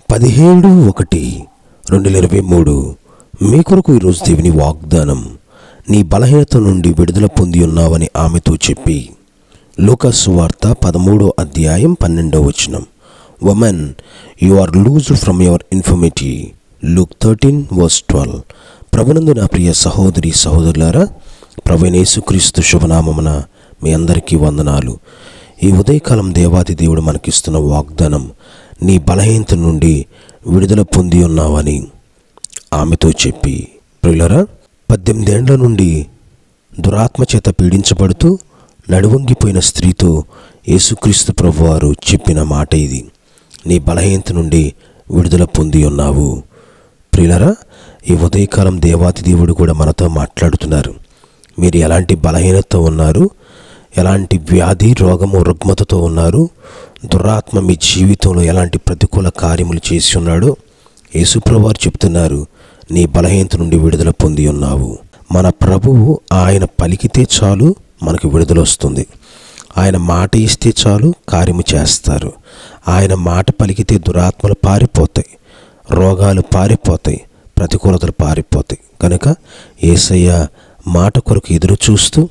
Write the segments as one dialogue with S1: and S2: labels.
S1: పదిహేడు ఒకటి రెండు వేల ఇరవై మూడు మీ కొరకు ఈరోజు దేవుని వాగ్దానం నీ బలహీనత నుండి విడుదల పొంది ఉన్నావని ఆమెతో చెప్పి లూకాసు వార్త పదమూడో అధ్యాయం పన్నెండో వచనం women you are loosed from your infirmity Luke thirteen verse twelve ప్రభునందు నా ప్రియ సహోదరి సహోదరులారా ప్రవీణేసుక్రీస్తు శుభనామమున మీ అందరికీ వందనాలు ఈ ఉదయకాలం దేవాది దేవుడు మనకిస్తున్న వాగ్దానం నీ బలహీనత నుండి విడుదల పొంది ఉన్నావని ఆమెతో చెప్పి ప్రియులరా పద్దెనిమిదేండ్ల నుండి దురాత్మ చేత పీడించబడుతూ నడువంగిపోయిన స్త్రీతో యేసుక్రీస్తు ప్రభువారు చెప్పిన మాట ఇది నీ బలహీనత నుండి విడుదల పొంది ఉన్నావు ప్రియులరా ఈ ఉదయకాలం దేవాతి దేవుడు కూడా మనతో మాట్లాడుతున్నారు మీరు ఎలాంటి బలహీనత ఉన్నారు ఎలాంటి వ్యాధి రోగము రుగ్మతతో ఉన్నారు దురాత్మ మీ జీవితంలో ఎలాంటి ప్రతికూల కార్యములు చేసి ఉన్నాడో యేసుప్రభువారు చెప్తున్నారు నీ బలహీనత నుండి విడుదల పొంది ఉన్నావు మన ప్రభువు ఆయన పలికితే చాలు మనకు విడుదల వస్తుంది ఆయన మాట ఇస్తే చాలు కార్యము చేస్తారు ఆయన మాట పలికితే దురాత్మలు పారిపోతాయి రోగాలు పారిపోతాయి ప్రతికూలతలు పారిపోతాయి కనుక ఏసయ్య మాట కొరకు ఎదురు చూస్తూ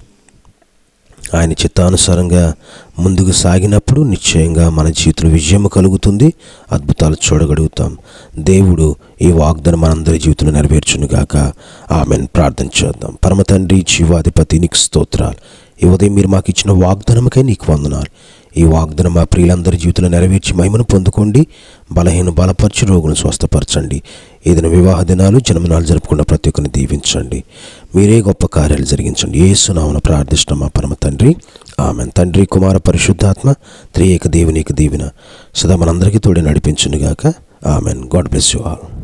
S1: ఆయన చిత్తానుసారంగా ముందుకు సాగినప్పుడు నిశ్చయంగా మన జీవితంలో విజయం కలుగుతుంది అద్భుతాలు చూడగలుగుతాం దేవుడు ఈ వాగ్దానం మనందరి జీవితంలో నెరవేర్చునుగాక ఆమెను ప్రార్థన చేద్దాం పరమ తండ్రి జీవాధిపతి నీకు స్తోత్రాలు ఈ ఉదయం మీరు మాకు ఇచ్చిన వాగ్దానమకై నీకు వందనాలు ఈ వాగ్దానం మా ప్రియులందరి జీవితంలో నెరవేర్చి మహిమను పొందుకోండి బలహీన బలపరచు రోగులను స్వస్థపరచండి ఏదైనా వివాహ దినాలు జన్మదినాలు జరుపుకున్న ప్రతి ఒక్కరిని దీవించండి మీరే గొప్ప కార్యాలు జరిగించండి ఏసునామను ప్రార్థిస్తున్నాం మా పరమ తండ్రి ఆమె తండ్రి కుమార పరిశుద్ధాత్మ త్రియేక దేవునికి దీవిన సదా మనందరికీ తోడే నడిపించునుగాక amen God bless you all